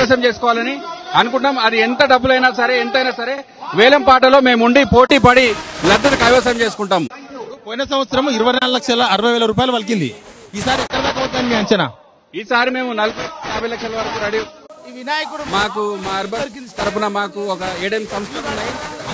కైవసం చేసుకోవాలని అనుకుంటాం అది ఎంత డబ్బులైనా సరే ఎంతైనా సరే వేలం పాటలో మేము ఉండి పోటీ పడి లడ్డును కైవసం చేసుకుంటాం పోయిన సంవత్సరం ఇరవై నాలుగు లక్షల అరవై వేల రూపాయలు పలికింది ఈసారి ఎక్కడ దాకా అవుతుందని మీ అంచనా ఈసారి మేము నలభై యాభై లక్షల వరకు రెడీ ఈ వినాయకుడు మాకు మా అర్బన్ తరపున మాకు ఒక ఏడెనిమిది సంస్థలు ఉన్నాయి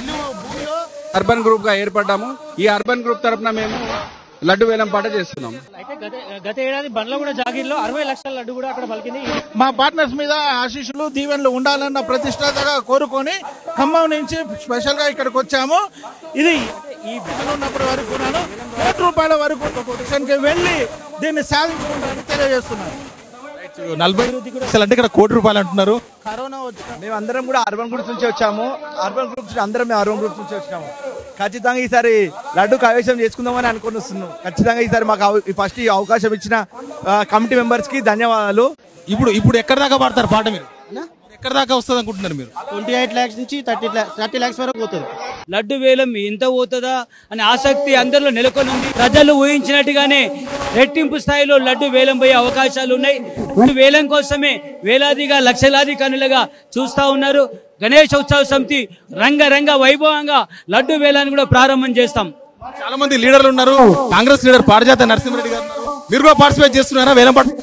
అర్బన్ గ్రూప్ గా ఏర్పడ్డాము ఈ అర్బన్ గ్రూప్ తరపున మేము లడ్డు వేలం పాట చేస్తున్నాం అయితే గత గత ఏడాది బండ్ల కూడా జాగీర్లో అరవై లక్షల లడ్డు కూడా అక్కడ పలికింది మా పార్ట్నర్స్ మీద ఆశీస్సులు దీవెనలు ఉండాలన్న ప్రతిష్టగా కోరుకొని ఖమ్మం నుంచి స్పెషల్ గా ఇక్కడికి వచ్చాము ఇది ఈ బిల్లు ఉన్నప్పటి వరకు కూడాను కోటి రూపాయల వరకు కొటేషన్ కి వెళ్ళి దీన్ని సాధించుకుంటారని తెలియజేస్తున్నాను నలభై అసలు అంటే ఇక్కడ కోటి రూపాయలు అంటున్నారు కరోనా వచ్చి మేము అందరం కూడా అర్బన్ గ్రూప్స్ నుంచి వచ్చాము అర్బన్ గ్రూప్స్ నుంచి అందరం మేము అర్బన్ గ్రూప్స్ నుంచి వచ్చాము ఖచ్చితంగా ఈసారి లడ్డు కైవసం చేసుకుందామని అనుకుని వస్తున్నాం ఖచ్చితంగా ఈసారి మాకు అవ- ఈ ఫస్ట్ ఈ అవకాశం ఇచ్చిన ఆ, కమిటీ మెంబర్స్ కి ధన్యవాదాలు ఇప్పుడు ఇప్పుడు ఎక్కడ దాకా పాడతారు పాట మీరు ఎక్కడ దాకా వస్తుంది అనుకుంటున్నారు మీరు ట్వంటీ ఎయిట్ ల్యాక్స్ నుంచి థర్టీ థర్టీ ల్యాక్స్ వరకు పోతుంది లడ్డు వేలం ఎంత పోతుందా అనే ఆసక్తి అందరిలో నెలకొని ఉంది ప్రజలు ఊహించినట్టుగానే రెట్టింపు స్థాయిలో లడ్డు వేలం పోయే అవకాశాలు ఉన్నాయి లడ్డు వేలం కోసమే వేలాదిగా లక్షలాది కనులుగా చూస్తా ఉన్నారు గణేష్ ఉత్సవ సమితి రంగరంగ వైభవంగా లడ్డు వేలాన్ని కూడా ప్రారంభం చేస్తాం చాలా మంది లీడర్లు ఉన్నారు కాంగ్రెస్ లీడర్ పారిజాత నరసింహారెడ్డి గారు ఉన్నారు. మీరు కూడా పార్టిసిపేట్ చేస్తున్నారా వేలం పాట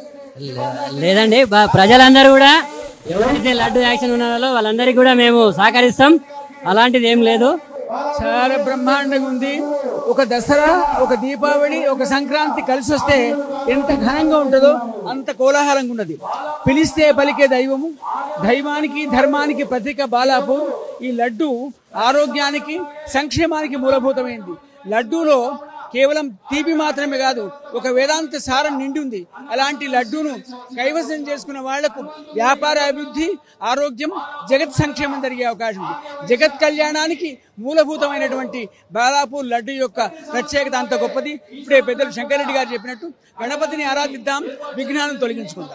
లేదండి బ- ప్రజలందరూ కూడా ఎవరైతే లడ్డు యాక్షన్ ఉన్నారో వాళ్ళందరికీ కూడా మేము సహకరిస్తాం అలాంటిది ఏం లేదు చాలా బ్రహ్మాండంగా ఉంది ఒక దసరా ఒక దీపావళి ఒక సంక్రాంతి కలిసి వస్తే ఎంత ఘనంగా ఉంటుందో అంత కోలాహలంగా ఉన్నది పిలిస్తే పలికే దైవము దైవానికి ధర్మానికి ప్రతీక బాలాపూర్ ఈ లడ్డు ఆరోగ్యానికి సంక్షేమానికి మూలభూతమైంది లడ్డూలో కేవలం తీపి మాత్రమే కాదు ఒక వేదాంత సారం నిండి ఉంది అలాంటి లడ్డూను కైవసం చేసుకున్న వాళ్లకు వ్యాపార అభివృద్ధి ఆరోగ్యం జగత్ సంక్షేమం జరిగే అవకాశం ఉంది జగత్ కళ్యాణానికి మూలభూతమైనటువంటి బాలాపూర్ లడ్డు యొక్క ప్రత్యేకత అంత గొప్పది ఇప్పుడే పెద్దలు శంకరెడ్డి గారు చెప్పినట్టు గణపతిని ఆరాధిద్దాం విఘ్నాలను తొలగించుకుందాం